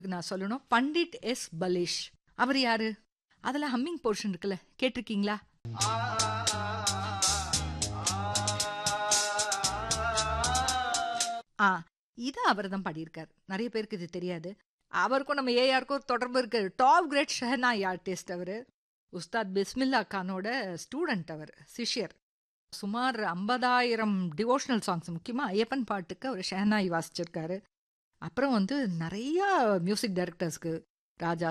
நான் சொல்லணும் பண்டிட் எஸ் பலேஷ் அவர் யாரு அதுல ஹம்மிங் போர்ஷன் இருக்குல்ல கேட்டிருக்கீங்களா ஆ இது அவர் தான் பாடியிருக்கார் நிறைய பேருக்கு இது தெரியாது அவருக்கும் நம்ம ஏஆருக்கும் தொடர்பு இருக்கு டாப் கிரேட் ஷெஹனாய் ஆர்டிஸ்ட் அவர் உஸ்தாத் பிஸ்மில்லா கானோட ஸ்டூடெண்ட் அவர் சிஷ்யர் சுமார் ஐம்பதாயிரம் டிவோஷனல் சாங்ஸ் முக்கியமாக ஐயப்பன் பாட்டுக்கு அவர் ஷெஹனாய் வாசிச்சிருக்காரு அப்புறம் வந்து நிறைய மியூசிக் டைரக்டர்ஸ்க்கு ராஜா